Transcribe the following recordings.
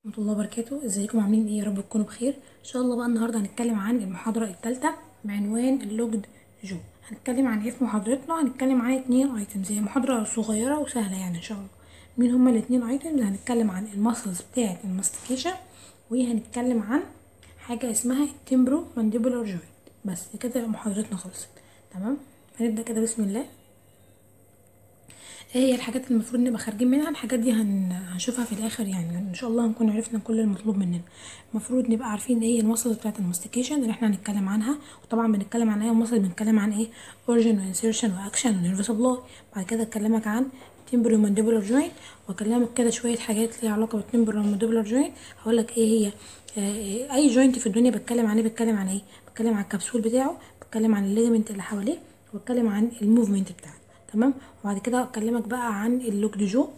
ورحمة الله وبركاته ازيكم عاملين ايه يا رب تكونوا بخير ان شاء الله بقى النهارده هنتكلم عن المحاضرة الثالثة بعنوان اللوجد جو هنتكلم عن ايه في محاضرتنا هنتكلم عن اتنين ايتمز هي محاضرة صغيرة وسهلة يعني ان شاء الله مين هما الاتنين ايتمز هنتكلم عن المسلز بتاعة الماستيكيشن وهنتكلم عن حاجة اسمها التمبرو مانديبولار جوينت بس كده محاضرتنا خلصت تمام هنبدأ كده بسم الله ايه هي الحاجات اللي المفروض نبقى خارجين منها الحاجات دي هن... هنشوفها في الاخر يعني ان شاء الله هنكون عرفنا كل المطلوب مننا المفروض نبقى عارفين ايه المسلز بتاعه الماستيكيشن اللي احنا هنتكلم عنها وطبعا بنتكلم عن ايه مسل بنتكلم عن ايه اوريجين وانسيرشن واكشن ونيرف سبلاي بعد كده اكلمك عن تمبرو مانديبولار جوينت واكلمك كده شويه حاجات ليها علاقه بالتمبرو مانديبولار جوينت هقول لك ايه هي آه اي جوينت في الدنيا بتكلم عن ايه بتكلم عن ايه بتكلم عن الكبسول بتاعه بتكلم عن الليجمنت اللي حواليه وبتكلم عن الموفمنت بتاعه تمام وبعد كده اكلمك بقى عن اللوك دي جو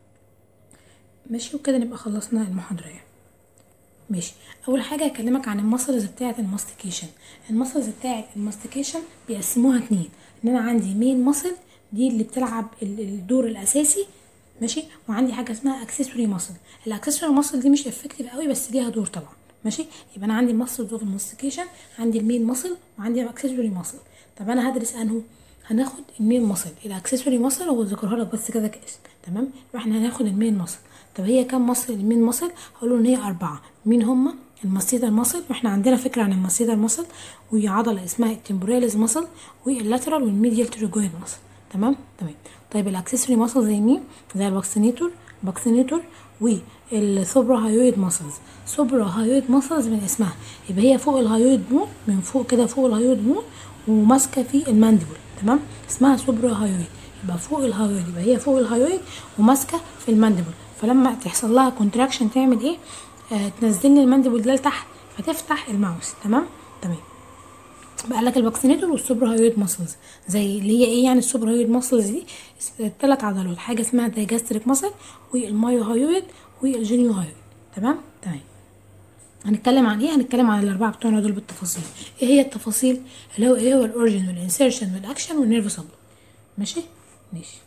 ماشي وكده نبقى خلصنا المحاضره يعني ماشي اول حاجه هكلمك عن المسلز بتاعه الماستيكيشن المسلز بتاعه الماستيكيشن بيقسموها اتنين ان انا عندي مين مسل دي اللي بتلعب الدور الاساسي ماشي وعندي حاجه اسمها اكسسوري مسل الاكسسوري مسل دي مش افكتيف قوي بس ليها دور طبعا ماشي يبقى انا عندي المسلز اوف الماستيكيشن عندي المين مسل وعندي الاكسسوري مسل طب انا هدرس انه هناخد المين مصل الاكسسوري مصل هو ذكرها لك بس كده كاسم تمام يبقى احنا هناخد المين مصل طب هي كام مصل المين مصل هقول ان هي اربعه مين هما الماستيتال مصل واحنا عندنا فكره عن الماستيتال مصل وهي عضله اسمها التمبوراليز مصل واللاترال والميديال تروجويد مصل تمام تمام طيب الاكسسوري مصل زي مين زي الباكسينيتور باكسينيتور والسوبرا هايويد ماسلز سوبرا هايويد ماسلز من اسمها يبقى هي فوق الهايويد بون من فوق كده فوق الهايويد بون وماسكه في المانديبل تمام اسمها سوبرا هايويد يبقى فوق الهايويد يبقى هي فوق الهايويد وماسكه في المانديبل فلما تحصل لها كونتراكشن تعمل ايه آه تنزل لي المانديبل ده لتحت فتفتح الماوس تمام تمام بقى لك الباكسينيتور والسوبرا هايويد ماسلز زي اللي هي ايه يعني السوبرا هايويد ماسلز دي ثلاث عضلات حاجه اسمها دايجاستريك ماسل والمايو هايويد والجينيو هايويد تمام تمام هنتكلم عن ايه هنتكلم عن الاربعه بتوعنا دول بالتفاصيل ايه هي التفاصيل اللي هو ايه هو الاوريجين والانسيرشن والاكشن والنيرف سبلاي ماشي ماشي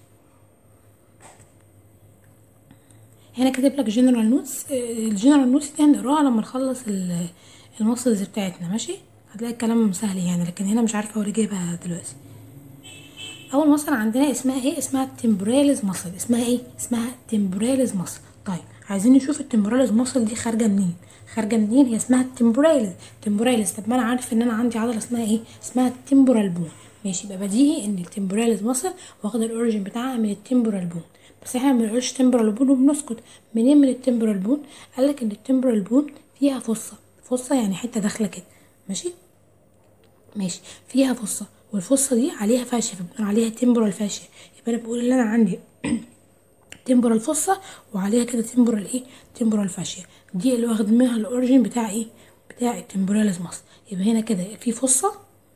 هنا كاتب لك جنرال نوتس الجنرال نوتس دي هنقراها لما نخلص المسلز بتاعتنا ماشي هتلاقي الكلام سهل يعني لكن هنا مش عارفه هو اللي جايبها دلوقتي اول مصل عندنا اسمها ايه اسمها التمبوراليز مصل اسمها ايه اسمها تمبوراليز مصل طيب عايزين نشوف التمبوراليز مصل دي خارجه منين خارجه منين هي اسمها التمبوراليز تمبوراليز طب ما انا عارف ان انا عندي عضله اسمها ايه اسمها التمبورال بون ماشي يبقى بديهي ان التمبوراليز مصل واخده الاوريجين بتاعها من التمبورال بون بس احنا ما بنقولش تمبورال بون وبنسكت منين من التمبورال بون قال لك ان التمبورال بون فيها فصه فصه يعني حته داخله كده ماشي ماشي فيها فصه والفصه دي عليها فاشيه فبنقول عليها تمبورال فاشيه يبقى انا بقول ان انا عندي تمبورال فصة وعليها كده تمبورال ايه تمبورال فاشيا دي اللي واخد منها الاوريجين بتاع ايه بتاع التمبوراليز مصل يبقى هنا كده في فصة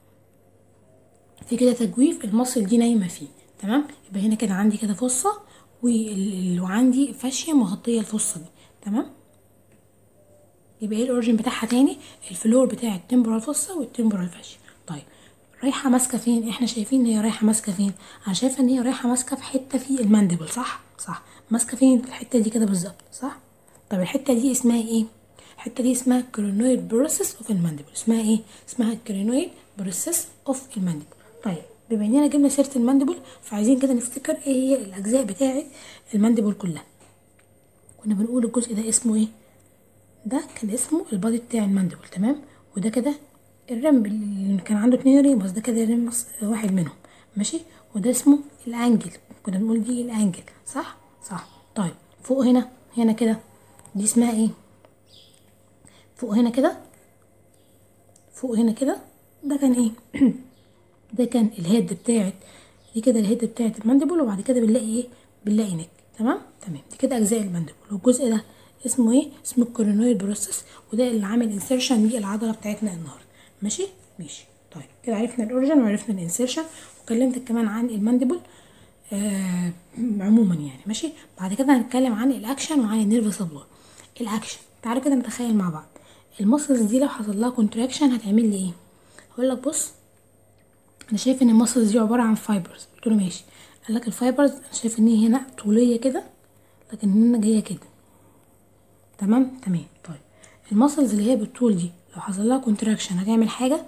في كده تجويف المصل دي نايمة فيه تمام يبقى هنا كده عندي كده فصة وعندي فاشيا مغطية الفصة دي تمام يبقى ايه الاوريجين بتاعها تاني الفلور بتاع التمبورال فصة والتمبورال فاشيا طيب رايحه ماسكه فين احنا شايفين ان هي رايحه ماسكه فين انا شايفه ان هي رايحه ماسكه في حته في المانديبل صح صح ماسكه فين في الحته دي كده بالظبط صح طب الحته دي اسمها ايه الحته دي اسمها كرينويد بروسيس اوف المانديبل اسمها ايه اسمها كرينويد بروسيس اوف المانديبل طيب بما اننا جبنا سيره المانديبل فعايزين كده نفتكر ايه هي الاجزاء بتاعه المانديبل كلها كنا بنقول الجزء ده اسمه ايه ده كان اسمه البادي بتاع المانديبل تمام وده كده الرمب اللي كان عنده اتنين ريموس ده كده ريموس واحد منهم ماشي وده اسمه الانجل كنا بنقول دي الانجل صح صح طيب فوق هنا هنا كده دي اسمها ايه فوق هنا كده فوق هنا كده ده كان ايه ده كان الهيد بتاعت دي كده الهيد بتاعت المانديبل وبعد كده بنلاقي ايه بنلاقي نك تمام تمام دي كده اجزاء المانديبل والجزء ده اسمه ايه اسمه الكورونويد بروسس وده اللي عامل انسيرشن للعضله بتاعتنا النهارده ماشي ماشي طيب كده عرفنا الاوريجن وعرفنا الانسيرشن وكلمتك كمان عن المانديبل آه عموما يعني ماشي بعد كده هنتكلم عن الاكشن وعن النيرف سبلاي الاكشن تعالوا كده نتخيل مع بعض المسلز دي لو حصل لها كونتراكشن هتعمل لي ايه هقول لك بص انا شايف ان المسلز دي عباره عن فايبرز قلت له ماشي قال لك الفايبرز انا شايف ان هي هنا طوليه كده لكن هنا جايه كده تمام تمام طيب المسلز اللي هي بالطول دي لو حصل لها كونتراكشن هتعمل حاجه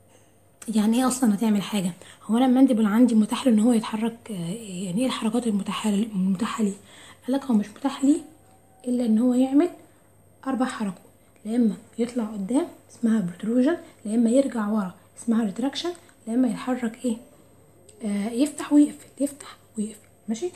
يعني ايه اصلا هتعمل حاجه هو انا المانديبل عندي متاح له ان هو يتحرك آه، يعني ايه الحركات المتاحه المتاحه ليه قال لك هو مش متاح ليه الا ان هو يعمل اربع حركات لا اما يطلع قدام اسمها بروتروجن لا اما يرجع ورا اسمها ريتراكشن لا اما يتحرك ايه آه يفتح ويقفل يفتح ويقفل ماشي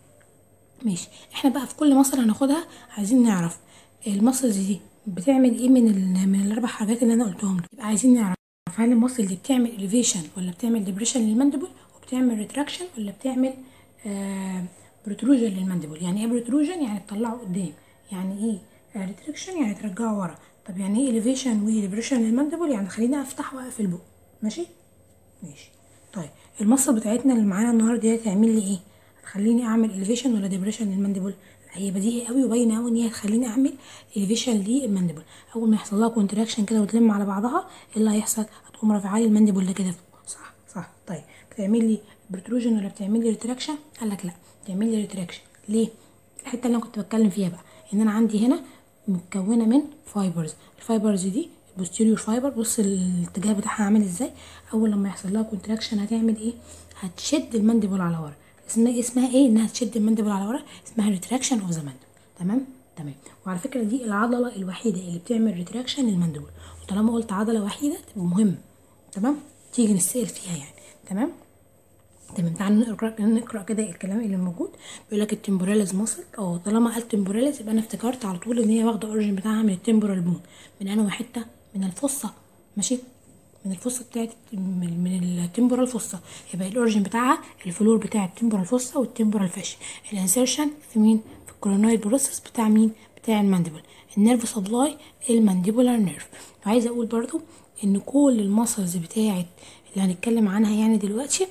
ماشي احنا بقى في كل مصل هناخدها عايزين نعرف المصلز دي بتعمل ايه من ال من الاربع حاجات اللي انا قلتهم دول يبقى عايزين نعرف هل المصل دي بتعمل اليفيشن ولا بتعمل ديبريشن للمانديبل وبتعمل ريتراكشن ولا بتعمل آه بروتروجن للمانديبل يعني ايه بروتروجن يعني تطلعه قدام يعني ايه ريتراكشن يعني ترجعه ورا طب يعني ايه اليفيشن وديبريشن للمانديبل يعني خليني افتح واقفل بقى ماشي ماشي طيب المصل بتاعتنا اللي معانا النهارده دي هتعمل لي ايه هتخليني اعمل اليفيشن ولا ديبريشن للمانديبل هي بديهي قوي وباينه قوي ان هي هتخليني اعمل اليفيشن للمانديبل اول ما يحصل لها كونتراكشن كده وتلم على بعضها ايه اللي هيحصل هتقوم رافعه لي المانديبل ده كده فوق صح صح طيب بتعمل لي بروتروجن ولا بتعمل لي ريتراكشن قال لك لا بتعمل لي ريتراكشن ليه الحته اللي انا كنت بتكلم فيها بقى ان انا عندي هنا متكونه من فايبرز الفايبرز دي البوستيريور فايبر بص الاتجاه بتاعها عامل ازاي اول لما يحصل لها كونتراكشن هتعمل ايه هتشد المانديبل على ورا اسمها اسمها ايه انها تشد المانديبل على ورا اسمها ريتراكشن اوف ذا مانديبل تمام تمام وعلى فكره دي العضله الوحيده اللي بتعمل ريتراكشن للمانديبل وطالما قلت عضله وحيده تبقى مهمه تمام تيجي نسال فيها يعني تمام تمام تعالوا نقرا نقرا كده الكلام اللي موجود بيقول لك التمبوراليز ماسل اه طالما قال تمبوراليز يبقى انا افتكرت على طول ان هي واخده اوريجين بتاعها من التمبورال بون من انهي حته من الفصه ماشي من الفصه بتاعت من من التمبورال فصه يبقى الاوريجين بتاعها الفلور بتاع التمبورال فصه والتمبورال فاشي الانسيرشن في مين في الكولونويد بروسس بتاع مين بتاع المانديبل النيرف سبلاي المانديبولار نيرف وعايزه اقول برضو ان كل المسلز بتاعت اللي هنتكلم عنها يعني دلوقتي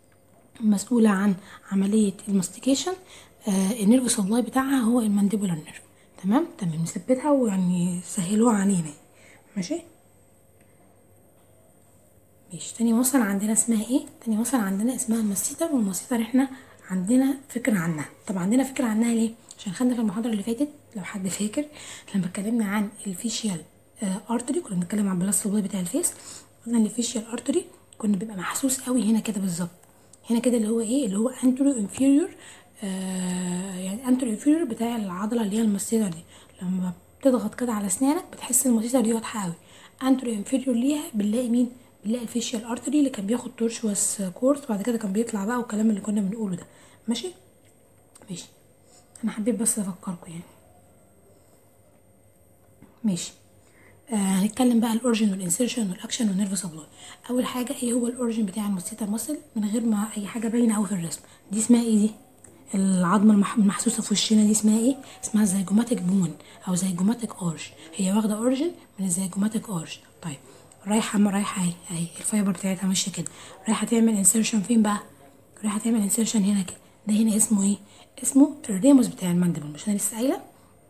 مسؤولة عن عملية الماستيكيشن آه النيرف سبلاي بتاعها هو المانديبولار نيرف تمام تمام نثبتها ويعني سهلوها علينا ماشي ماشي تاني مصل عندنا اسمها ايه تاني مصل عندنا اسمها الماستيتر والماستيتر احنا عندنا فكرة عنها طب عندنا فكرة عنها ليه عشان خدنا في المحاضرة اللي فاتت لو حد فاكر لما اتكلمنا عن الفيشيال ارتري كنا بنتكلم عن بلاس سبلاي بتاع الفيس قلنا ان الفيشيال ارتري كنا بيبقى محسوس قوي هنا كده بالظبط هنا كده اللي هو ايه اللي هو انترو انفيريور آه يعني انترو انفيريور بتاع العضله اللي هي المسيطر دي لما بتضغط كده على اسنانك بتحس المسيطر دي واضحه قوي انترو انفيريور ليها بنلاقي مين بنلاقي الفيشيال ارتري اللي كان بياخد تورشوس كورس وبعد كده كان بيطلع بقى والكلام اللي كنا بنقوله ده ماشي ماشي انا حبيت بس افكركم يعني ماشي آه هنتكلم بقى الاوريجن والانسيرشن والاكشن والنيرف سبلاي اول حاجه ايه هو الاوريجن بتاع الماستيتر ماسل من غير ما اي حاجه باينه قوي في الرسم دي اسمها ايه دي العظمه المح- المحسوسه في وشنا دي اسمها ايه اسمها زيجوماتيك بون او زيجوماتيك ارش هي واخده اوريجن من الزيجوماتيك ارش طيب رايحه ما رايحه اهي اهي الفايبر بتاعتها ماشيه كده رايحه تعمل انسيرشن فين بقى رايحه تعمل انسيرشن هنا كده ده هنا اسمه ايه اسمه الريموس بتاع المانديبل مش انا لسه قايله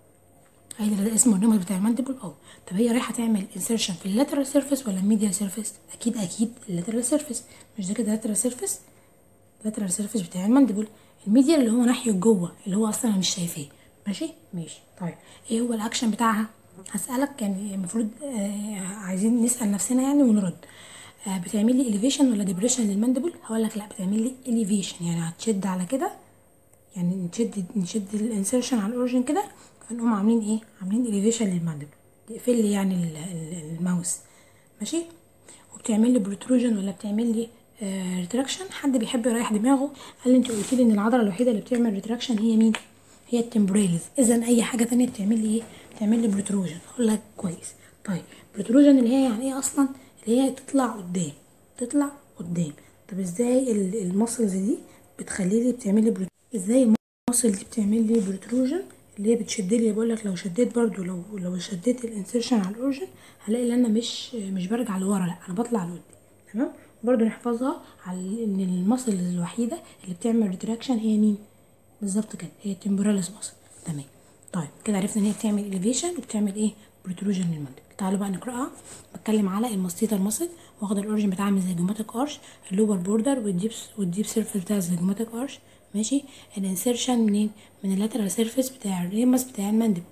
قايله ده اسمه الريموس بتاع المانديبل اه طب هي رايحه تعمل انسيرشن في اللاترال سيرفيس ولا الميديال سيرفيس اكيد اكيد اللاترال سيرفيس مش ده كده لاترال سيرفيس اللاترال سيرفيس بتاع المانديبل الميديال اللي هو ناحيه جوه اللي هو اصلا انا مش شايفاه ماشي ماشي طيب ايه هو الاكشن بتاعها هسالك يعني المفروض آه عايزين نسال نفسنا يعني ونرد آه بتعمل لي اليفيشن ولا ديبريشن للمانديبل هقول لك لا بتعمل لي اليفيشن يعني هتشد على كده يعني نشد نشد الانسيرشن على الاوريجن كده فنقوم عاملين ايه عاملين اليفيشن للمانديبل تقفل لي يعني ال- ال- الماوس ماشي وبتعمل لي بروتروجن ولا بتعمل لي ريتراكشن حد بيحب يريح دماغه قال لي انت قلت لي ان العضله الوحيده اللي بتعمل ريتراكشن هي مين هي التمبريلز اذا اي حاجه تانية بتعمل لي ايه بتعمل لي بروتروجن اقول لك كويس طيب بروتروجن اللي هي يعني ايه اصلا اللي هي تطلع قدام تطلع قدام طب ازاي ال- المسلز دي بتخلي لي بتعمل لي بروت... ازاي المسل دي بتعمل لي بروتروجن اللي هي بتشد لي بقول لك لو شديت برضو لو لو شديت الانسيرشن على الاورجن هلاقي ان انا مش مش برجع لورا لا انا بطلع لقدام تمام برضو نحفظها على ان المسل الوحيده اللي بتعمل ريتراكشن هي مين بالظبط كده هي التمبوراليس ماسل تمام طيب كده عرفنا ان هي بتعمل اليفيشن وبتعمل ايه بروتروجن للمندل تعالوا بقى نقراها بتكلم على الماستيتر ماسل واخده الاوريجن بتاعها من الزيجوماتيك ارش اللور بوردر والديب والديب سيرفيس بتاع الزيجوماتيك ارش ماشي الانسيرشن منين من اللاترال سيرفيس بتاع الريمس بتاع المانديبل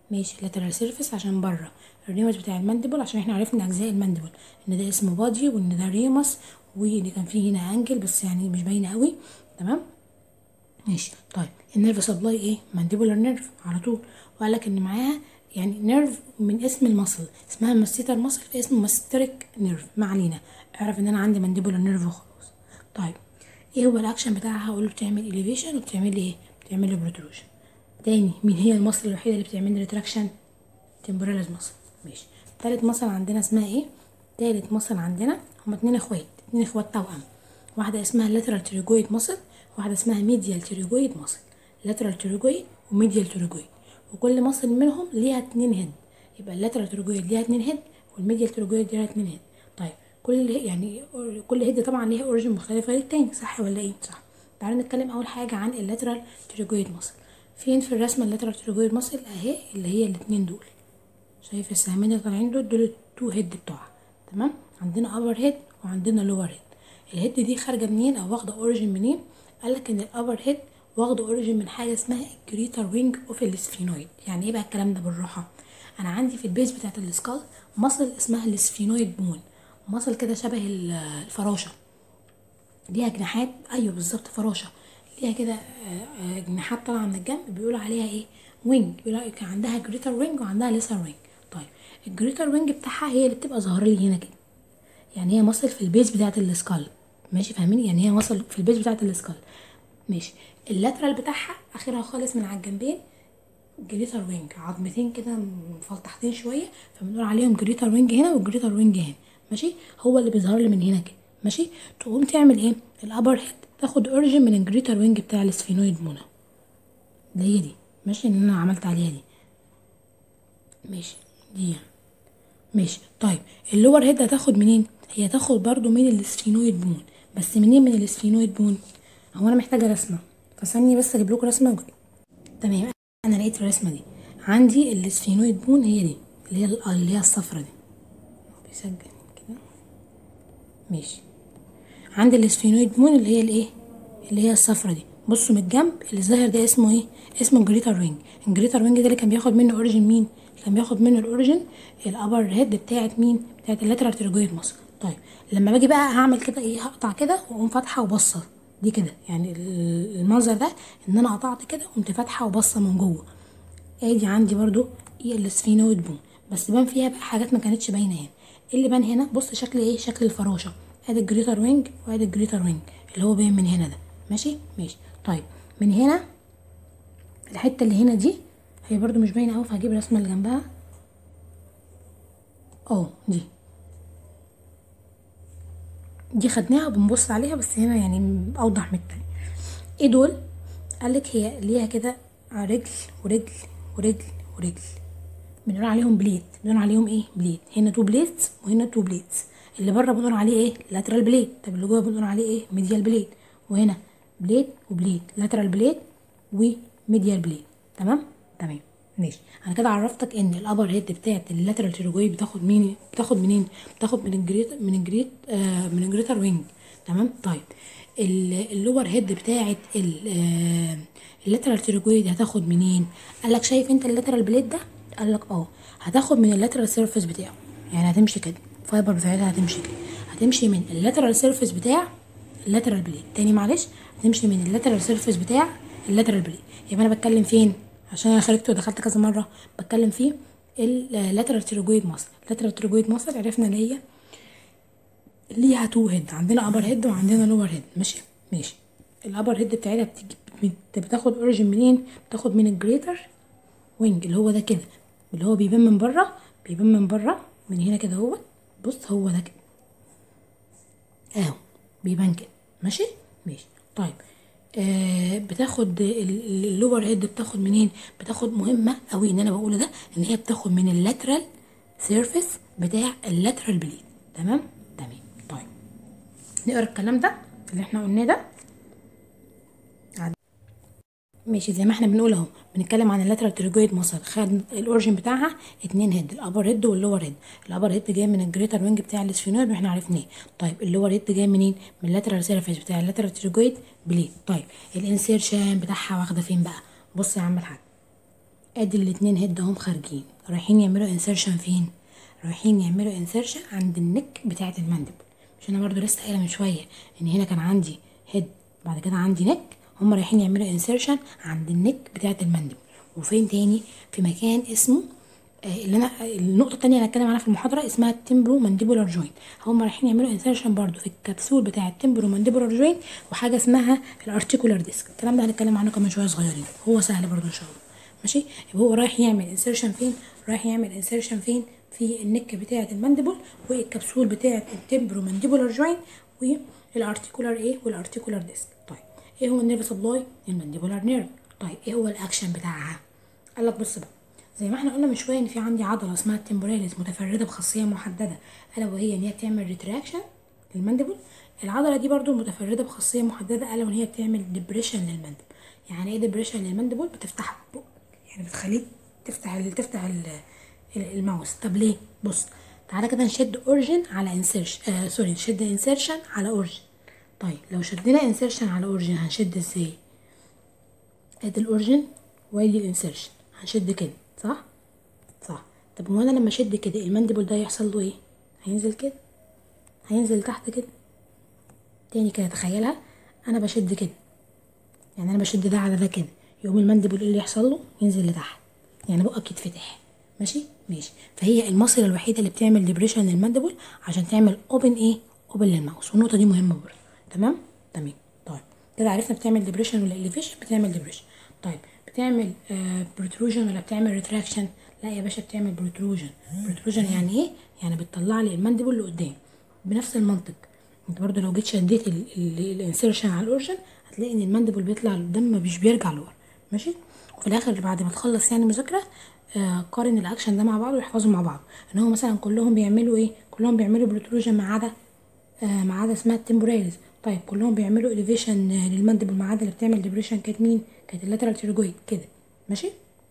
ماشي اللاترال سيرفيس عشان بره الريمس بتاع المانديبل عشان احنا عرفنا اجزاء المانديبل ان ده اسمه بادي وان ده ريمس وان كان فيه هنا انجل بس يعني مش باينه قوي تمام ماشي طيب النيرف سبلاي ايه مانديبولار نيرف على طول وقال لك ان معاها يعني نيرف من اسم المصل اسمها ماستيتر مصل في اسمه ماستريك نيرف ما علينا اعرف ان انا عندي مانديبولار نيرف وخلاص طيب ايه هو الاكشن بتاعها هقول له بتعمل اليفيشن وبتعمل لي ايه بتعمل لي بروتروجن تاني مين هي المصل الوحيده اللي بتعمل لي ريتراكشن تمبوراليز مصل ماشي تالت مصل عندنا اسمها ايه تالت مصل عندنا هما اتنين اخوات اتنين اخوات توأم واحده اسمها اللاترال تريجويد مصل واحده اسمها ميديال تريجويد مصل لاترال تريجويد وميديال تريجويد وكل مصل منهم ليها اتنين هيد يبقى اللاترال تريجويد ليها اتنين هيد والميديال تريجويد ليها اتنين هيد طيب كل يعني كل هيد طبعا ليها اوريجين مختلفه للتاني صح ولا ايه صح تعالوا نتكلم اول حاجه عن اللاترال تريجويد مصل فين في الرسمه اللاترال تريجويد مصل اهي اللي هي الاتنين دول شايف السهمين اللي طالعين دول دول التو هيد بتوعها تمام عندنا ابر هيد وعندنا لور هيد الهيد دي خارجه منين او واخده اوريجين منين قالك ان الابر هيد واخده اوريجين من حاجه اسمها الجريتر وينج اوف السفينويد يعني ايه بقى الكلام ده بالراحه انا عندي في البيز بتاعت السكال مصل اسمها السفينويد بون مصل كده شبه الفراشه ليها جناحات ايوه بالظبط فراشه ليها كده جناحات طالعه من الجنب بيقولوا عليها ايه وينج بيقولوا كان عندها جريتر وينج وعندها ليسر وينج طيب الجريتر وينج بتاعها هي اللي بتبقى ظاهره لي هنا كده يعني هي مصل في البيز بتاعت السكال ماشي فاهمين يعني هي مصل في البيز بتاعت السكال ماشي اللاترال بتاعها اخرها خالص من على الجنبين جريتر وينج عظمتين كده مفلطحتين شويه فبنقول عليهم جريتر وينج هنا والجريتر وينج هنا ماشي هو اللي بيظهر لي من هنا كده ماشي تقوم تعمل ايه الابر هيد تاخد اوريجين من الجريتر وينج بتاع السفينويد مونا اللي هي دي ماشي ان انا عملت عليها دي ماشي دي يعني. ماشي طيب اللور هيد هتاخد منين هي تاخد برضو من السفينويد بون بس منين من السفينويد بون هو انا محتاجه رسمه فثانيه بس اجيب لكم رسمه وجي. تمام انا لقيت الرسمه دي عندي السفينويد بون هي دي اللي هي اللي هي الصفرة دي بيسجل كده ماشي عندي السفينويد بون اللي هي الايه اللي هي الصفرة دي بصوا من الجنب اللي ظاهر ده اسمه ايه اسمه الجريتر وينج الجريتر وينج ده اللي كان بياخد منه اوريجين مين كان بياخد منه الاوريجين الابر هيد بتاعت مين بتاعت اللاترال تريجويد مصر طيب لما باجي بقى هعمل كده ايه هقطع كده واقوم فاتحه وبصه دي كده يعني المنظر ده ان انا قطعت كده قمت فاتحه وبصه من جوه ادي عندي برضو ايه السفينويد بون بس بان فيها بقى حاجات ما كانتش باينه هنا ايه اللي بان هنا بص شكل ايه شكل الفراشه ادي الجريتر وينج وادي الجريتر وينج اللي هو باين من هنا ده ماشي ماشي طيب من هنا الحته اللي هنا دي هي برضو مش باينه قوي فهجيب الرسمه اللي جنبها اه دي دي خدناها وبنبص عليها بس هنا يعني اوضح من التاني ايه دول قالك هي ليها كده رجل ورجل ورجل ورجل بنقول عليهم بليت بنقول عليهم ايه بليت هنا تو بليتس وهنا تو بليتس اللي بره بنقول عليه ايه لاترال بليت طب اللي جوه بنقول عليه ايه ميديال بليت وهنا بليت وبليت لاترال بليت وميديال بليت تمام تمام ماشي انا كده عرفتك ان الابر هيد بتاعت اللاترال تيروجويد بتاخد مين بتاخد منين بتاخد من الجريت من الجريت آه من الجريتر وينج تمام طيب اللور هيد بتاعت اللاترال تيروجويد هتاخد منين قال لك شايف انت اللاترال بليت ده قال لك اه هتاخد من اللاترال سيرفيس بتاعه يعني هتمشي كده الفايبر بتاعتها هتمشي كده هتمشي من اللاترال سيرفيس بتاع اللاترال بليت تاني معلش هتمشي من اللاترال سيرفيس بتاع اللاترال بليت يبقى انا بتكلم فين عشان انا خرجت ودخلت كذا مره بتكلم فيه اللاترال تيروجويد ماسل اللاترال تيروجويد ماسل عرفنا ان هي ليها تو هيد عندنا ابر هيد وعندنا لور هيد ماشي ماشي الابر هيد بتاعتها بتيجي بتاخد اوريجين منين بتاخد من الجريتر وينج اللي هو ده كده اللي هو بيبان من بره بيبان من بره من هنا كده هو بص هو ده كده اهو بيبان كده ماشي ماشي طيب آه بتاخد اللور هيد بتاخد منين بتاخد مهمه قوي ان انا بقوله ده ان هي بتاخد من اللاترال سيرفيس بتاع اللاترال بليد تمام تمام طيب نقرا الكلام ده اللي احنا قلناه ده ماشي زي ما احنا بنقول اهو بنتكلم عن اللاترال تريجويد مصل خد الاوريجين بتاعها اتنين هيد الابر هيد واللور هيد الابر هيد جاي من الجريتر وينج بتاع السفينويد واحنا عرفناه طيب اللور هيد جاي منين من اللاترال سيرفيس بتاع اللاترال تريجويد بليد طيب الانسيرشن بتاعها واخده فين بقى بص يا عم الحاج ادي الاتنين هيد اهم خارجين رايحين يعملوا انسرشن فين رايحين يعملوا انسرشن عند النك بتاعه المندبل مش انا برضو لسه قايله من شويه ان هنا كان عندي هيد بعد كده عندي نك هم رايحين يعملوا انسرشن عند النك بتاعه المندبل وفين تاني في مكان اسمه آه، اللي انا النقطه التانية اللي هتكلم عنها في المحاضره اسمها التمبرو مانديبولار جوينت هم رايحين يعملوا انسرشن برضو في الكبسول بتاع التمبرو مانديبولار جوينت وحاجه اسمها الارتيكولار ديسك الكلام ده هنتكلم عنه كمان شويه صغيرين هو سهل برضو ان شاء الله ماشي يبقى هو رايح يعمل انسرشن فين رايح يعمل انسرشن فين في النك بتاعه المانديبل والكبسول بتاعه التمبرو مانديبولار جوينت والارتيكولار ايه والارتيكولار ديسك طيب ايه هو النيرف سبلاي المانديبولار نيرف طيب ايه هو الاكشن بتاعها قال لك بص بقى زي ما احنا قلنا من شويه ان في عندي عضله اسمها التمبوراليس متفرده بخاصيه محدده الا وهي ان هي بتعمل ريتراكشن للمانديبل العضله دي برضو متفرده بخاصيه محدده الا وان هي بتعمل ديبريشن للمانديبل يعني ايه ديبريشن للمانديبل بتفتح بقك يعني بتخليك تفتح ال تفتح ال الماوس طب ليه بص تعالى كده نشد اورجن على انسيرشن آه سوري نشد انسيرشن على اورجن طيب لو شدنا انسيرشن على اورجن هنشد ازاي ادي الاورجن وادي الانسيرشن هنشد كده صح صح طب هو انا لما اشد كده المانديبل ده يحصل له ايه هينزل كده هينزل تحت كده تاني كده تخيلها انا بشد كده يعني انا بشد ده على ده كده يقوم المانديبل ايه اللي يحصل له ينزل لتحت يعني بقك يتفتح ماشي ماشي فهي المصل الوحيده اللي بتعمل ديبريشن للمانديبل عشان تعمل اوبن ايه اوبن للماوس والنقطه دي مهمه برضه تمام تمام طيب كده عرفنا بتعمل ديبريشن ولا اليفيشن بتعمل ديبريشن طيب بتعمل آه بروتروجن ولا بتعمل ريتراكشن لا يا باشا بتعمل بروتروجن بروتروجن يعني ايه يعني بتطلع لي المانديبل لقدام بنفس المنطق انت برضه لو جيت شديت الانسيرشن على الاورجن هتلاقي ان المانديبل بيطلع لقدام مش بيرجع لورا ماشي وفي الاخر بعد ما تخلص يعني مذاكره آه قارن الاكشن ده مع بعض واحفظهم مع بعض ان هو مثلا كلهم بيعملوا ايه كلهم بيعملوا بروتروجن ما عدا آه ما عدا اسمها التمبوراليز طيب كلهم بيعملوا اليفيشن للمانديبل ما عدا اللي بتعمل ديبريشن كانت مين كانت اللاترال تيروجويد كده ماشي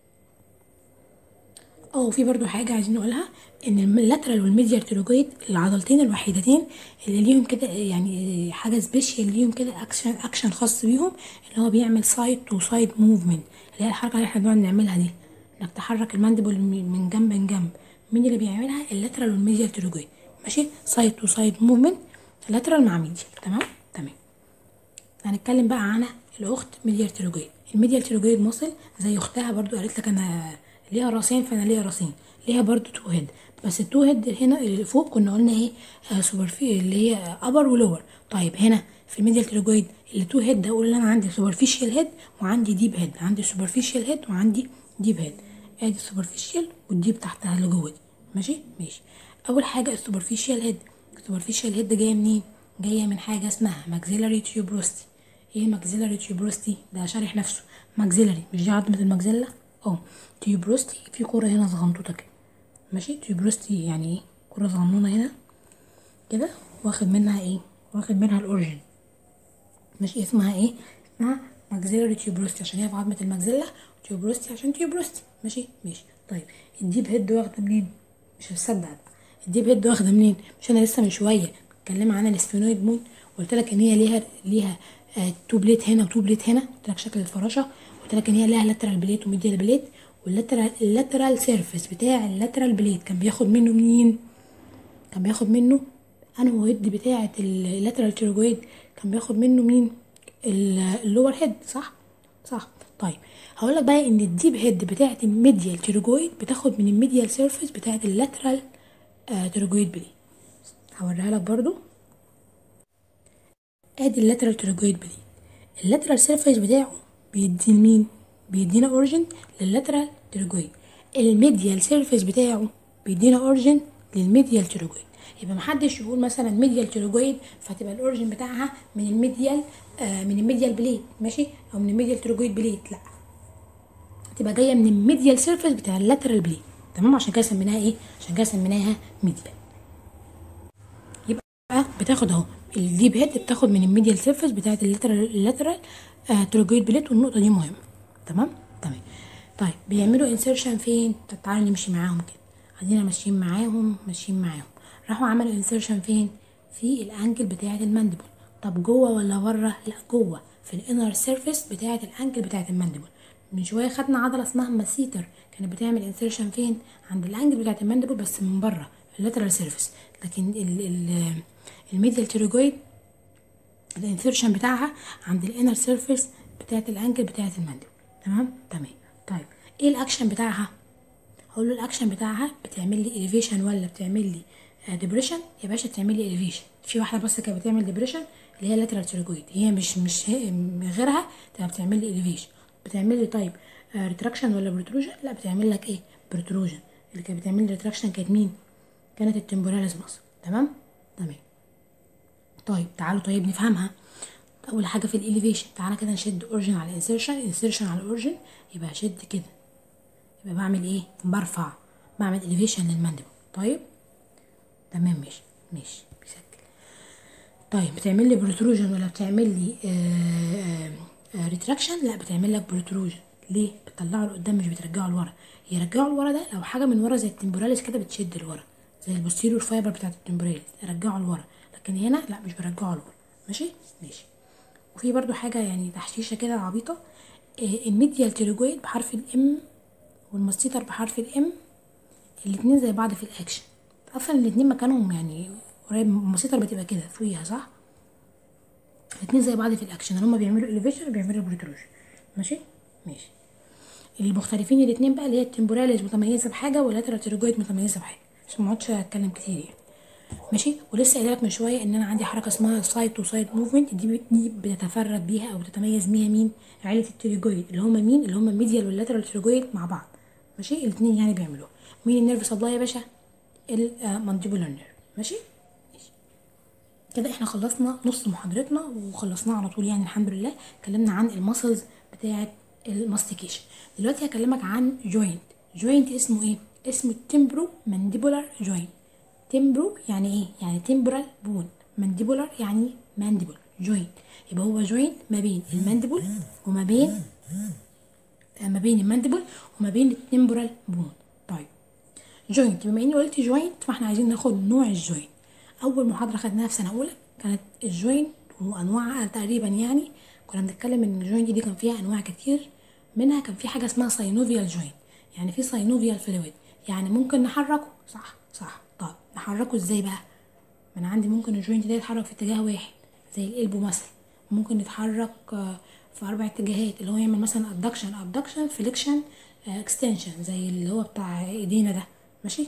اه وفي برضو حاجة عايزين نقولها ان اللاترال والميديال تيروجويد العضلتين الوحيدتين اللي ليهم كده يعني حاجة سبيشال ليهم كده اكشن اكشن خاص بيهم اللي هو بيعمل سايد تو سايد موفمنت اللي هي الحركة اللي احنا بنقعد نعملها دي انك تحرك المانديبل من جنب لجنب مين اللي بيعملها اللاترال والميديال تيروجويد ماشي سايد تو سايد موفمنت لاترال مع ميديال تمام تمام هنتكلم بقى عن الاخت ميديال تيروجويد الميديال تيروجويد مصل زي اختها برضو قالت لك انا ليها راسين فانا ليها راسين ليها برضو تو هيد بس التو هيد هنا اللي فوق كنا قلنا ايه آه سوبر في اللي هي ابر ولور طيب هنا في الميديال تيروجويد اللي تو هيد اقول انا عندي سوبرفيشال هيد وعندي ديب هيد عندي سوبرفيشال هيد وعندي ديب هيد ادي السوبرفيشال والديب تحتها اللي جوه دي ماشي ماشي اول حاجه السوبرفيشال هيد السوبرفيشال هيد جايه منين جايه من حاجه اسمها ماكسيلاري تيوبروستي ايه ماكسيلاري تيوبروستي ده شارح نفسه ماكسيلاري مش دي عظمه الماكسيلا اه تيوبروستي في كوره هنا صغنطوطه كده ماشي تيوبروستي يعني ايه كوره صغنونه هنا كده واخد منها ايه واخد منها الاوريجين ماشي اسمها ايه اسمها ماكسيلاري تيوبروستي عشان هي في عظمه الماكسيلا تيوبروستي عشان تيوبروستي ماشي ماشي طيب الديب هيد واخده منين مش هتصدق بقى الديب هيد واخده منين مش انا لسه من شويه متكلمه عن الاسفينويد مون قلت لك ان هي ليها ليها آه تو بليت هنا وتو بليت هنا قلت لك شكل الفراشه قلت لك ان هي ليها لاترال بليت وميديال بليت واللاترال اللاترال سيرفيس بتاع اللاترال بليت كان بياخد منه مين كان بياخد منه انهو هيد بتاعه اللاترال تيروجويد كان بياخد منه مين اللور هيد صح صح طيب هقول لك بقى ان الديب هيد بتاعه الميديال تيروجويد بتاخد من الميديال سيرفيس بتاعه اللاترال آه تيروجويد بليت هوريها لك برضو ادي اللاترال تيروجويد بليت اللاترال سيرفيس بتاعه بيدي مين بيدينا اوريجن لللاترال تيروجويد الميديال سيرفيس بتاعه بيدينا اوريجن للميديال تيروجويد يبقى محدش يقول مثلا ميديال تيروجويد فتبقى الاوريجن بتاعها من الميديال آه من الميديال بليت ماشي او من الميديال تيروجويد بليت لا تبقى جايه من الميديال سيرفيس بتاع اللاترال بليت تمام عشان كده سميناها ايه عشان كده سميناها ميديال يبقى بتاخد اهو الديب هيد بتاخد من الميديال سيرفيس بتاعت اللاترال اللاترال آه تيروجويد بليت والنقطه دي مهمه تمام تمام طيب بيعملوا انسيرشن فين طب تعالوا نمشي معاهم كده ادينا ماشيين معاهم ماشيين معاهم راحوا عملوا انسيرشن فين في الانجل بتاعه المانديبل طب جوه ولا بره لا جوه في الانر سيرفيس بتاعه الانجل بتاعه المانديبل من شويه خدنا عضله اسمها ماسيتر كانت بتعمل انسيرشن فين عند الانجل بتاعت الماندبل بس من بره اللاترال سيرفيس لكن ال ال الميديال تيروجويد الانسيرشن بتاعها عند الانر سيرفيس بتاعت الانجل بتاعت الماندبل تمام تمام طيب ايه الاكشن بتاعها هقول له الاكشن بتاعها بتعمل لي اليفيشن ولا بتعمل لي ديبريشن يا باشا بتعمل لي اليفيشن في واحده بس كانت بتعمل ديبريشن اللي هي لاترال تيروجويد هي مش مش هي من غيرها تبقى بتعمل لي اليفيشن بتعمل لي طيب ريتراكشن ولا بروتروجن لا بتعمل لك ايه بروتروجن اللي كانت بتعمل لي ريتراكشن كانت مين كانت التمبوراليز مصر تمام تمام طيب تعالوا طيب نفهمها اول حاجه في الاليفيشن تعالى كده نشد اورجن على انسيرشن انسيرشن على اورجن يبقى هشد كده يبقى بعمل ايه برفع بعمل اليفيشن للمانديبل طيب تمام ماشي ماشي بيسجل طيب بتعمل لي بروتروجن ولا بتعمل لي ريتراكشن لا بتعمل لك بروتروجن ليه بتطلعه لقدام مش بترجعه لورا يرجعه لورا ده لو حاجه من ورا زي التمبوراليس كده بتشد لورا زي البوستيريور فايبر بتاعت التمبوراليس ارجعه لورا لكن هنا لا مش برجعه لورا ماشي ماشي وفي برضو حاجه يعني تحشيشه كده عبيطه إيه الميديال تيروجويد بحرف الام والماستيتر بحرف الام الاتنين زي بعض في الاكشن اصلا الاتنين مكانهم يعني قريب الماستيتر بتبقى كده فوقيها صح الاتنين زي بعض في الاكشن هما بيعملوا اليفيشن وبيعملوا بروتروجن ماشي ماشي المختلفين الاتنين بقى اللي هي التمبوراليز متميزه بحاجه واللاترال تيروجويد متميزه بحاجه عشان ما اقعدش اتكلم كتير يعني ماشي ولسه قايله لك من شويه ان انا عندي حركه اسمها سايد تو سايد موفمنت دي دي بتتفرد بيها او بتتميز بيها مين عيله التيروجويد اللي هما مين اللي هما الميديال واللاترال تيروجويد مع بعض ماشي الاثنين يعني بيعملوها مين النيرف سبلاي يا باشا المانديبولار نيرف ماشي ماشي كده احنا خلصنا نص محاضرتنا وخلصناها على طول يعني الحمد لله اتكلمنا عن المسلز بتاعه الماستيكيشن دلوقتي هكلمك عن جوينت جوينت اسمه ايه اسمه التمبرو مانديبولار جوينت تمبرو يعني ايه يعني تمبرال بون مانديبولار يعني مانديبل جوينت يبقى هو جوينت ما بين المانديبل وما بين ما بين المانديبل وما بين التمبرال بون طيب جوينت بما اني قلت جوينت فاحنا عايزين ناخد نوع الجوينت اول محاضره خدناها في سنه اولى كانت الجوينت وانواعها تقريبا يعني كنا بنتكلم ان الجوينت دي كان فيها انواع كتير منها كان في حاجه اسمها ساينوفيال جوينت يعني في ساينوفيال فلويد يعني ممكن نحركه صح صح طب نحركه ازاي بقى ما انا عندي ممكن الجوينت ده يتحرك في اتجاه واحد زي القلب مثلا ممكن يتحرك في اربع اتجاهات اللي هو يعمل مثلا ابدكشن ابدكشن فليكشن اكستنشن زي اللي هو بتاع ايدينا ده ماشي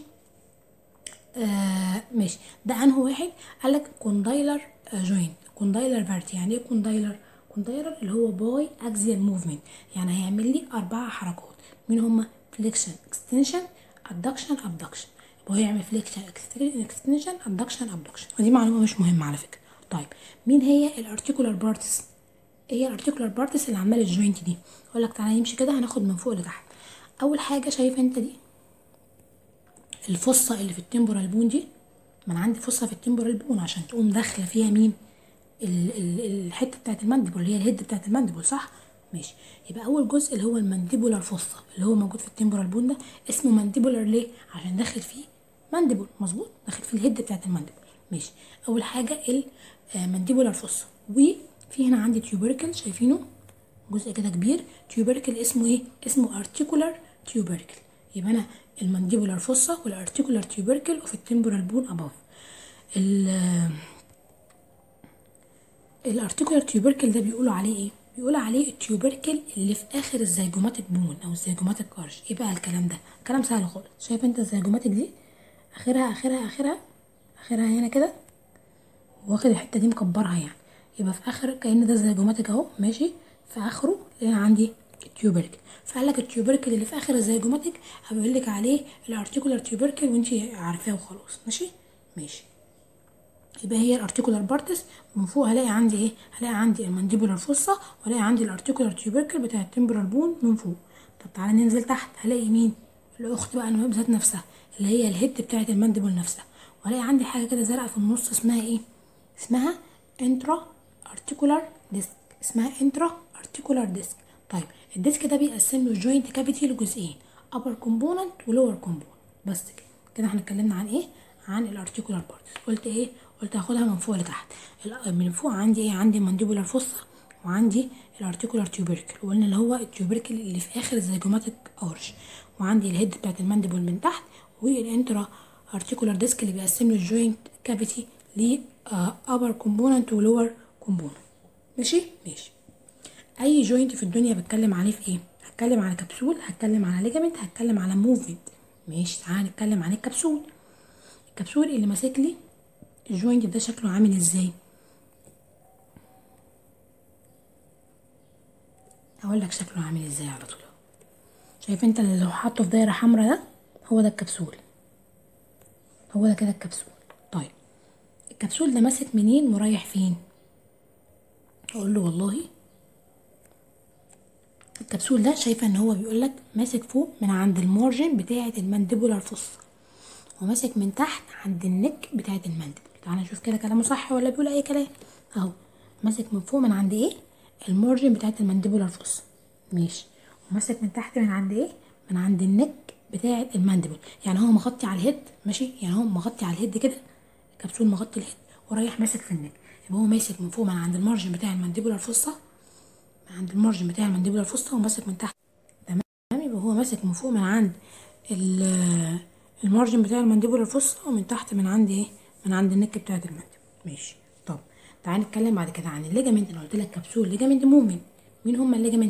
آه ماشي ده انه واحد قال لك كوندايلر جوينت كوندايلر فيرت يعني ايه كوندايلر كوندايلر اللي هو باي اكزيال موفمنت يعني هيعمل لي اربع حركات مين هما فليكشن اكستنشن ادكشن ابدكشن وهو يعمل فليكشن اكستنشن ابدكشن ابدكشن ودي معلومه مش مهمه على فكره طيب مين هي الارتيكولار بارتس ايه هي الارتيكولار بارتس اللي عماله الجوينت دي اقول لك تعالى نمشي كده هناخد من فوق لتحت اول حاجه شايف انت دي الفصه اللي في التمبورال بون دي ما انا عندي فصه في التمبورال بون عشان تقوم داخله فيها مين ال ال الحته بتاعت المانديبول اللي هي الهيد بتاعت المانديبول صح ماشي يبقى اول جزء اللي هو المانديبولار فصه اللي هو موجود في التمبورال بون ده اسمه مانديبولار ليه عشان داخل فيه مانديبول مظبوط داخل فيه الهيد بتاعت المانديبول ماشي اول حاجه المانديبولار فصه وفي هنا عندي تيوبركل شايفينه جزء كده كبير تيوبركل اسمه ايه اسمه ارتيكولار تيوبركل يبقى انا المانديبولار فصه والارتيكولار تيوبركل وفي التمبورال بون اباف الارتيكولار تيوبركل ده بيقولوا عليه ايه بيقولوا عليه التيوبركل اللي في اخر الزيجوماتيك بون او الزيجوماتيك كارش ايه بقى الكلام ده كلام سهل خالص شايف انت الزيجوماتيك دي اخرها اخرها اخرها اخرها هنا كده واخد الحته دي مكبرها يعني يبقى في اخر كأن ده زيجوماتيك اهو ماشي في اخره هنا عندي التيوبركل فقال لك التيوبركل اللي في اخر الزيجوماتيك هبقول لك عليه الارتيكولار تيوبركل وانت عارفاه وخلاص ماشي ماشي يبقى هي الارتيكولار بارتس من فوق هلاقي عندي ايه هلاقي عندي المانديبولار فوسا وهلاقي عندي الارتيكولار تيوبركل بتاع التمبرال بون من فوق طب تعالى ننزل تحت هلاقي مين الاخت بقى النواب ذات نفسها اللي هي الهيد بتاعه المانديبول نفسها وهلاقي عندي حاجه كده زرقاء في النص اسمها ايه اسمها انترا ارتيكولار ديسك اسمها انترا ارتيكولار ديسك طيب الديسك ده بيقسم له الجوينت كافيتي لجزئين ابر كومبوننت ولور كومبوننت بس كده كده احنا اتكلمنا عن ايه عن الارتيكولار بارتس قلت ايه قلت هاخدها من فوق لتحت من فوق عندي ايه عندي مانديبولار فوسا وعندي الارتيكولار تيوبركل وقلنا اللي هو التيوبركل اللي في اخر الزيجوماتيك ارش وعندي الهيد بتاعت المانديبل من تحت والانترا ارتيكولار ديسك اللي بيقسم لي الجوينت كافيتي ل ابر كومبوننت ولور كومبوننت ماشي ماشي اي جوينت في الدنيا بتكلم عليه في ايه هتكلم على كبسول هتكلم على ليجامنت هتكلم على موفمنت ماشي تعالى نتكلم عن الكبسول الكبسول اللي ماسك لي الجوينت ده شكله عامل ازاي هقول لك شكله عامل ازاي على طول شايف انت اللي لو حاطه في دايره حمراء ده هو ده الكبسول هو ده كده الكبسول طيب الكبسول ده ماسك منين ورايح فين اقول له والله الكبسول ده شايفه ان هو بيقول لك ماسك فوق من عند المارجن بتاعه المانديبولار فوس وماسك من تحت عند النك بتاعه المانديبل تعالى نشوف كده كلامه صح ولا بيقول اي كلام اهو ماسك من فوق من عند ايه المارجن بتاعه المانديبولار فوس ماشي وماسك من تحت من عند ايه من عند النك بتاعه المانديبل يعني هو مغطي على الهيد ماشي يعني هو مغطي على الهيد كده الكبسول مغطي الهيد ورايح ماسك في النك يبقى هو ماسك من فوق من عند المارجن بتاع المانديبولار فوسا من عند المارجن بتاع المانديبولار فوسا وماسك من تحت تمام يبقى هو ماسك من فوق من عند ال- المارجن بتاع المانديبولار فوسا ومن تحت من عند ايه من عند النك بتاعه المانديبل ماشي طب تعالى نتكلم بعد كده عن الليجامنت انا قلت لك كبسول ليجامنت موفمنت مين هما الليجامنت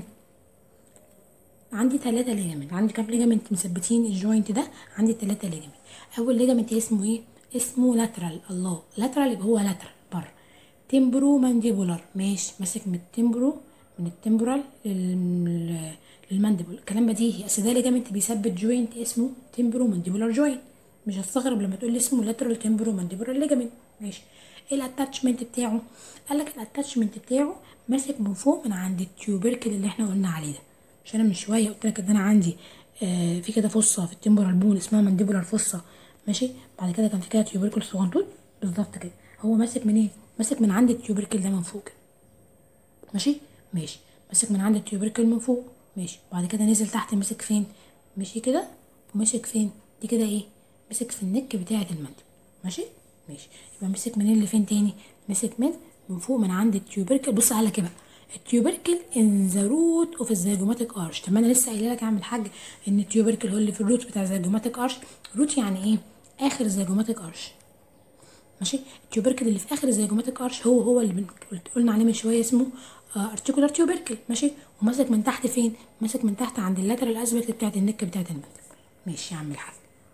عندي ثلاثة ليجامنت عندي كام ليجامنت مثبتين الجوينت ده عندي ثلاثة ليجامنت اول ليجامنت اسمه ايه اسمه لاترال الله لاترال يبقى هو لاترال بره تمبرو مانديبولار ماشي ماسك من التمبرو من التمبرال لل للمانديبل الكلام بديهي اصل ده ليجامنت بيثبت جوينت اسمه تمبرو مانديبولار جوينت مش هتستغرب لما تقول لي اسمه لاترال تمبرو مانديبولار ليجامنت ماشي ايه الاتاتشمنت بتاعه قال لك الاتاتشمنت بتاعه ماسك من فوق من عند التيوبركل اللي احنا قلنا عليه ده مش انا من شويه قلت لك ان انا عندي آه في كده فصه في التمبرال بون اسمها مانديبولار فصه ماشي بعد كده كان في كده تيوبركل صغنطوط بالظبط كده هو ماسك من ايه ماسك من عند التيوبركل ده من فوق كده ماشي ماشي ماسك من عند التيوبركل من فوق ماشي بعد كده نزل تحت مسك فين مشي كده ومسك فين دي كده ايه مسك في النك بتاعه المندب ماشي ماشي يبقى مسك منين لفين تاني مسك من من فوق من عند التيوبركل بص على كده التيوبركل ان ذا روت اوف الزيجوماتيك ارش طب ما انا لسه قايله لك يا عم الحاج ان التيوبركل هو اللي في الروت بتاع الزيجوماتيك ارش روت يعني ايه اخر الزيجوماتيك ارش ماشي التيوبركل اللي في اخر الزيجوماتيك ارش هو هو اللي بن- قلت- قلنا عليه من شويه اسمه ارتيكولار تيوبركل ماشي وماسك من تحت فين ماسك من تحت عند اللاترال اسبكت بتاعت النك بتاعت المندب ماشي يا عم الحاج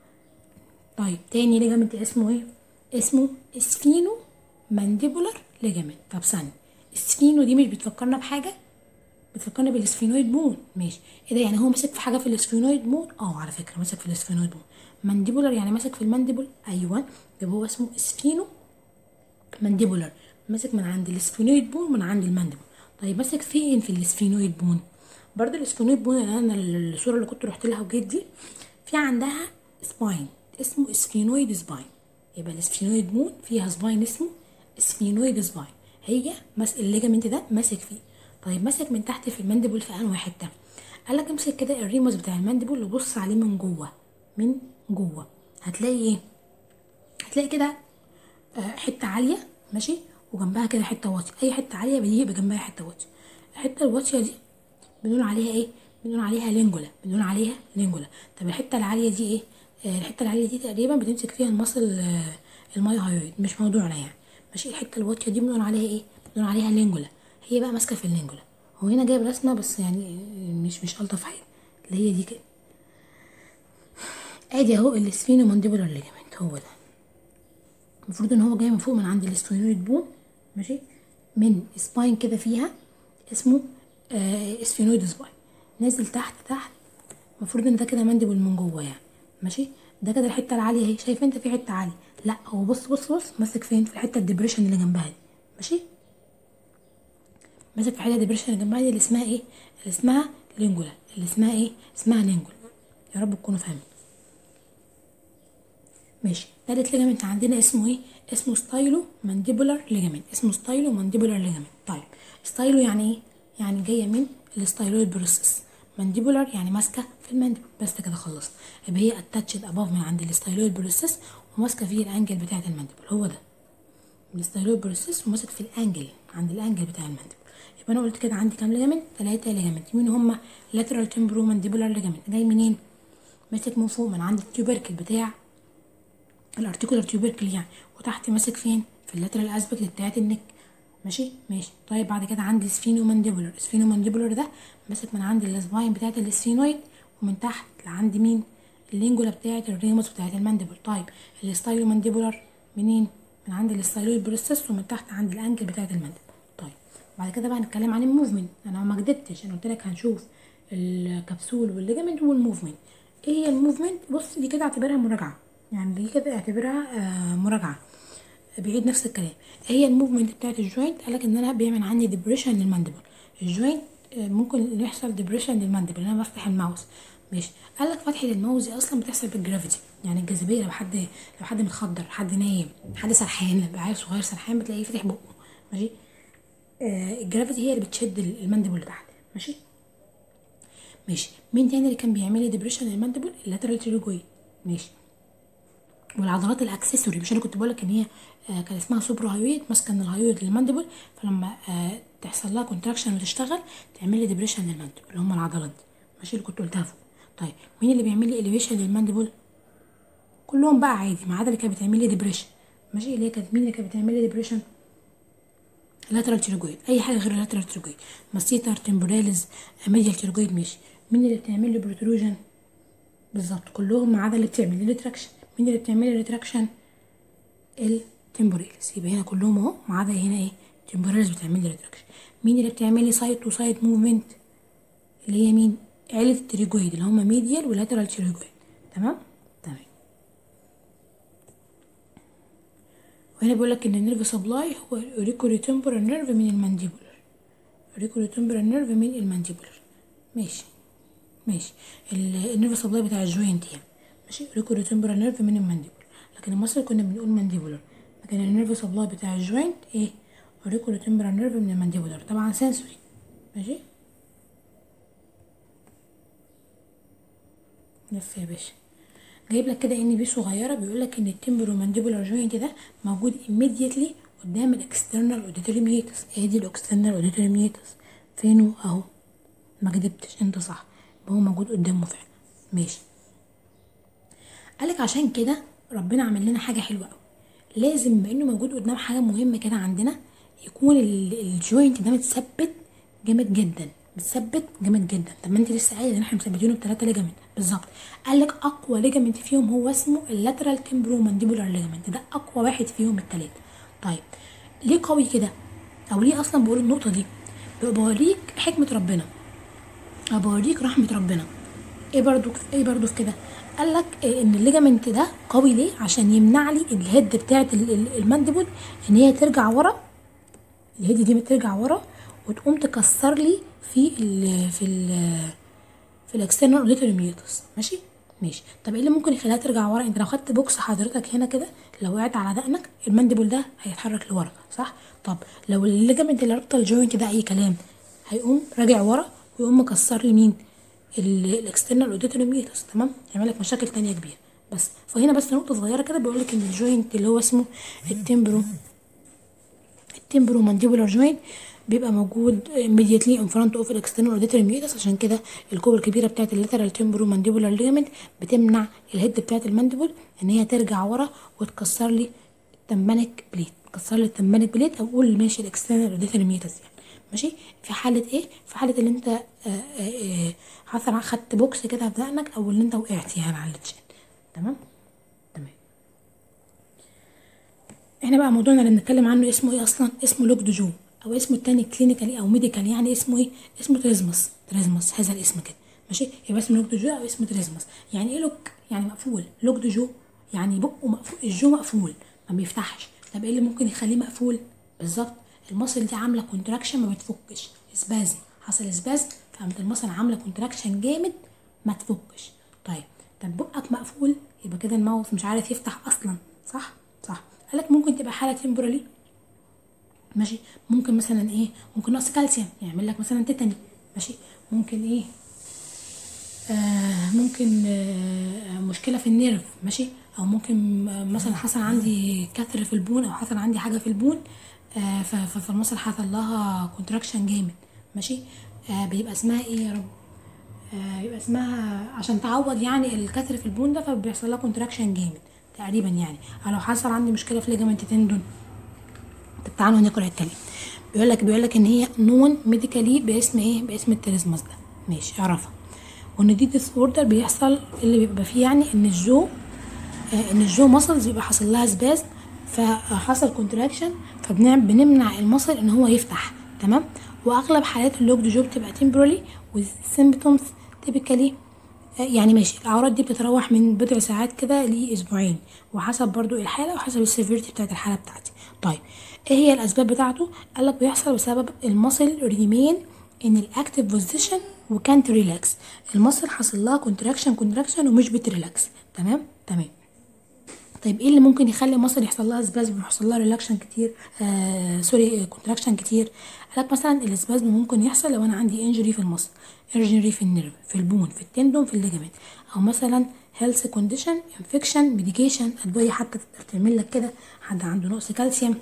طيب تاني ليجامنت اسمه ايه اسمه اسفينو مانديبولار ليجامنت طب ثانيه السفينو دي مش بتفكرنا بحاجه بتفكرنا بالسفينويد بون ماشي ايه ده يعني هو ماسك في حاجه في السفينويد بون اه على فكره ماسك في السفينويد بون مانديبولار يعني ماسك في المانديبل ايوه يبقى هو اسمه سفينو مانديبولار ماسك من عند السفينويد بون من عند المانديبل طيب ماسك فين في السفينويد بون برضه السفينويد بون اللي انا الصوره اللي كنت رحت لها وجيت دي في عندها سباين اسمه سفينويد سباين يبقى السفينويد بون فيها سباين اسمه سفينويد سباين هي مس الليجامنت ده ماسك فيه طيب ماسك من تحت في المانديبل في انهي حته قال لك امسك كده الريموس بتاع المانديبل وبص عليه من جوه من جوه هتلاقي ايه هتلاقي كده آه، حته عاليه ماشي وجنبها كده حته واطيه اي حته عاليه بيجي يبقى جنبها حته واطيه الحته الواطيه دي بنقول عليها ايه بنقول عليها لينجولا بنقول عليها لينجولا طب الحته العاليه دي ايه آه، الحته العاليه دي تقريبا بتمسك فيها المصل آه، الماي هايويد مش موضوعنا يعني ماشي الحته الواطيه دي بنقول عليها ايه بنقول عليها لينجولا هي بقى ماسكه في اللينجولا هو هنا جايب رسمه بس يعني مش مش الطف حاجه اللي هي دي كده ادي اهو السفينو مانديبولار ليجامنت هو ده المفروض ان هو جاي من فوق من عند الاسفينويد بون ماشي من سباين كده فيها اسمه آه اسفينويد سباين نازل تحت تحت المفروض ان ده كده مانديبل من جوه يعني ماشي ده كده الحته العاليه اهي شايف انت في حته عاليه لا هو بص بص بص ماسك فين في الحته الدبريشن اللي جنبها دي ماشي ماسك في الحته الدبريشن اللي جنبها دي اللي اسمها ايه اللي اسمها لينجولا اللي اسمها ايه اسمها لينجولا يا رب تكونوا فاهمين ماشي تالت ليجامنت عندنا اسمه ايه اسمه ستايلو مانديبولار ليجامنت اسمه ستايلو مانديبولار ليجامنت طيب ستايلو يعني ايه يعني جايه من الستايلويد بروسيس مانديبولار يعني ماسكه في المانديبل بس كده خلصت يبقى هي اتاتشد اباف من عند الستايلويد بروسيس وماسكه فيه الانجل بتاعه المانديبل هو ده الستايلويد بروسيس وماسك في الانجل عند الانجل بتاع المانديبل يبقى انا قلت كده عندي كام ليجامنت ثلاثه ليجامنت مين هما لاترال تمبرو مانديبولار ليجامنت جاي منين ماسك من فوق من عند التيوبركل بتاع الارتيكولار تيوبركل يعني وتحت ماسك فين في اللاترال اسبكت بتاعت النك ماشي ماشي طيب بعد كده عندي سفينو مانديبولار سفينو مانديبولار ده ماسك من عند السباين بتاعت السفينويد ومن تحت لعند مين اللينجولا بتاعت الريموس بتاعت المانديبل طيب الستايلو مانديبولار منين من عند الستايلويد بروسيس ومن تحت عند الانكل بتاعت المانديبل طيب بعد كده بقى نتكلم عن الموفمنت انا ما كدبتش انا قلت لك هنشوف الكبسول والليجامنت والموفمنت ايه هي الموفمنت بص دي كده اعتبرها مراجعه يعني دي كده اعتبرها آه مراجعه بيعيد نفس الكلام ايه هي الموفمنت بتاعت الجوينت قالك ان انا بيعمل عندي ديبريشن للمانديبل الجوينت آه ممكن يحصل ديبريشن للمانديبل انا بفتح الماوس ماشي قالك فتحه الماوس دي اصلا بتحصل بالجرافيتي يعني الجاذبيه لو حد لو حد متخدر حد نايم حد سرحان لو عيل صغير سرحان بتلاقيه فاتح بقه ماشي آه الجرافيتي هي اللي بتشد المانديبل لتحت ماشي ماشي مين تاني اللي كان بيعمل لي ديبريشن للمانديبل اللاترال تريجويد ماشي والعضلات الاكسسوري مش انا كنت بقول لك ان هي آه كان اسمها سوبرو هايويد ماسكه من الهايويد للمانديبل فلما آه تحصل لها كونتراكشن وتشتغل تعمل لي ديبريشن للمانديبل اللي هم العضلات دي ماشي اللي كنت قلتها فوق طيب مين اللي بيعمل لي اليفيشن للمانديبل كلهم بقى عادي ما عدا اللي كانت بتعمل لي ديبريشن ماشي اللي هي كانت مين اللي كانت بتعمل لي ديبريشن لاترال تيروجويد اي حاجه غير لاترال تيروجويد ماسيتر تمبوراليز ميديال تيروجويد ماشي مين اللي بتعمل لي بروتروجن بالظبط كلهم ما عدا اللي بتعمل لي ريتراكشن مين اللي بتعمل لي ريتراكشن التمبوراليز يبقى هنا كلهم اهو ما عدا هنا ايه تمبوراليز بتعمل لي ريتراكشن مين اللي بتعمل لي سايت وسايد موفمنت اللي هي مين عيلة التريجويد اللي هما ميديال ولاترال تريجويد تمام تمام وهنا بيقول لك ان النيرف سبلاي هو الاوريكولي تمبرال نيرف من المانديبولر اوريكولي تمبرال نيرف من المانديبولر ماشي ماشي النيرف سبلاي بتاع الجوينت يعني ماشي اوريكولي تمبرال نيرف من المانديبولر لكن المصري كنا بنقول مانديبولر لكن النيرف سبلاي بتاع الجوينت ايه اوريكولي تمبرال نيرف من المانديبولر طبعا سنسوري ماشي لف يا باشا جايب لك كده ان بي صغيره بيقول لك ان التمبرو مانديبولار جوينت ده موجود immediately قدام الاكسترنال اوديتوري ميتس ادي الاكسترنال اوديتوري ميتس فينه اهو ما كدبتش انت صح هو موجود قدامه فعلا ماشي قالك عشان كده ربنا عمل لنا حاجه حلوه قوي لازم بما انه موجود قدام حاجه مهمه كده عندنا يكون الجوينت ده متثبت جامد جدا متثبت جامد جدا طب ما انت لسه قايل ان احنا مثبتينه بثلاثه ليجامنت بالظبط قال لك اقوى ليجامنت فيهم هو اسمه اللاترال تمبرو مانديبولار ليجامنت ده اقوى واحد فيهم الثلاثه طيب ليه قوي كده او ليه اصلا بقول النقطه دي بوريك حكمه ربنا او بوريك رحمه ربنا ايه برضو ايه برضو في كده قال لك إيه ان الليجامنت ده قوي ليه عشان يمنع لي الهيد بتاعه المانديبل ان هي ترجع ورا الهيد دي ترجع ورا وتقوم تكسر لي في ال في ال في الاكسترنال اوديتوري ميوتس ماشي ماشي طب ايه اللي ممكن يخليها ترجع ورا انت لو خدت بوكس حضرتك هنا كده لو وقعت على دقنك المانديبل ده هيتحرك لورا صح طب لو الليجامنت اللي رابطه الجوينت ده اي كلام هيقوم راجع ورا ويقوم مكسر لي مين الاكسترنال اوديتوري ميوتس تمام يعمل لك مشاكل تانية كبيره بس فهنا بس نقطه صغيره كده بيقول لك ان الجوينت اللي هو اسمه التمبرو التمبرو مانديبولار جوينت بيبقى موجود immediately in front of external auditory meatus عشان كده الكوبة الكبيرة بتاعت اللاترال تمبرو مانديبولار ليجامنت بتمنع الهيد بتاعت المانديبل ان هي ترجع ورا وتكسر لي التمبانيك بليت تكسر لي التمبانيك بليت او قول ماشي الاكسترنال اوديتوري ميوتس يعني ماشي في حالة ايه في حالة اللي انت حصل خدت بوكس كده في دقنك او اللي انت وقعت يعني على التشين تمام تمام احنا بقى موضوعنا اللي بنتكلم عنه اسمه ايه اصلا اسمه لوك جو او اسمه التاني كلينيكالي او ميديكال يعني اسمه ايه اسمه تريزمس تريزمس هذا الاسم كده ماشي يبقى اسمه لوك دو جو او اسمه تريزمس يعني ايه لوك يعني مقفول لوك دو جو يعني بقه مقفول الجو مقفول ما بيفتحش طب ايه اللي ممكن يخليه مقفول بالظبط المصل دي عامله كونتراكشن ما بتفكش اسبازم حصل اسبازم فقامت المصل عامله كونتراكشن جامد ما تفكش طيب طب بقك مقفول يبقى كده الماوث مش عارف يفتح اصلا صح صح قالك ممكن تبقى حاله تمبرالي ماشي ممكن مثلا ايه ممكن نقص كالسيوم يعمل لك مثلا تيتاني ماشي ممكن ايه آه ممكن آه مشكله في النيرف ماشي او ممكن آه مثلا حصل عندي كثر في البون او حصل عندي حاجه في البون آه ف- ف- فالمصل حصل لها كونتراكشن جامد ماشي آه بيبقى اسمها ايه يا رب آه يبقى اسمها عشان تعوض يعني الكسر في البون ده فبيحصل لها كونتراكشن جامد تقريبا يعني أو لو حصل عندي مشكله في ليجامنت تندون طب تعالوا نقرا الكلام بيقول لك بيقول لك ان هي نون ميديكالي باسم ايه باسم التريزماس ده ماشي اعرفها وان دي ديس اوردر بيحصل اللي بيبقى فيه يعني ان الجو آه، ان الجو ماسلز بيبقى حصل لها سباز فحصل كونتراكشن فبنمنع المصل ان هو يفتح تمام واغلب حالات اللوكد جو بتبقى تمبرالي والسيمبتومز تيبيكالي يعني ماشي الاعراض دي بتتراوح من بضع ساعات كده لاسبوعين وحسب برضو الحاله وحسب السيفيرتي بتاعت الحاله بتاعتي طيب ايه هي الاسباب بتاعته قال لك بيحصل بسبب المصل ريمين ان الاكتيف بوزيشن وكانت ريلاكس المصل حصل لها كونتراكشن كونتراكشن ومش بتريلاكس تمام تمام طيب ايه اللي ممكن يخلي مصر يحصل لها سبازم ويحصل لها ريلاكشن كتير آه سوري كونتراكشن كتير قالك مثلا السبازم ممكن يحصل لو انا عندي انجري في المصل انجري في النيرف في البون في التندون في الليجامنت او مثلا هيلث كونديشن انفكشن ميديكيشن ادويه حتى تقدر تعمل لك كده حد عنده نقص كالسيوم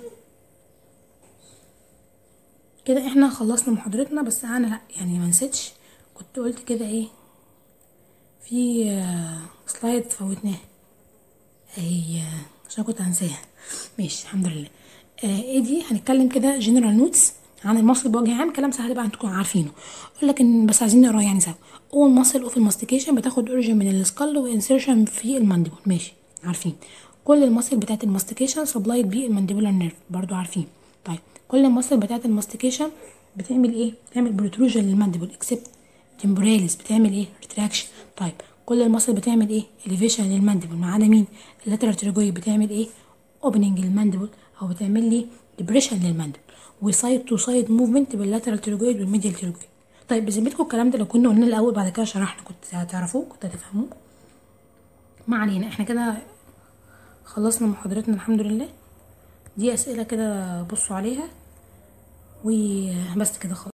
كده احنا خلصنا محاضرتنا بس انا لا يعني ما نسيتش كنت قلت كده ايه في آه سلايد فوتناه هي عشان كنت هنساها ماشي الحمد لله آه ايه دي هنتكلم كده جنرال نوتس عن المصل بوجه عام كلام سهل بقى انتوا تكونوا عارفينه اقول لك ان بس عايزين نقراه يعني سوا اول مصل اوف الماستيكيشن بتاخد اوريجين من السكال وانسيرشن في المانديبول ماشي عارفين كل المصل بتاعت الماستيكيشن سبلايد بيه المانديبولار نيرف برضو عارفين طيب كل المصل بتاعت الماستيكيشن بتعمل ايه بتعمل بروتروجن للمانديبول اكسبت تمبوراليس بتعمل ايه ريتراكشن طيب كل المصل بتعمل ايه اليفيشن للمانديبل ما عدا مين اللاترال تريجويد بتعمل ايه اوبننج للمانديبل او بتعمل لي ديبريشن للمانديبل وسايد تو سايد موفمنت باللاترال تريجويد والميديال تريجويد طيب بذمتكم الكلام ده لو كنا قلنا الاول بعد كده شرحنا كنت هتعرفوه كنت هتفهموه ما علينا احنا كده خلصنا محاضرتنا الحمد لله دي اسئله كده بصوا عليها وبس كده خلاص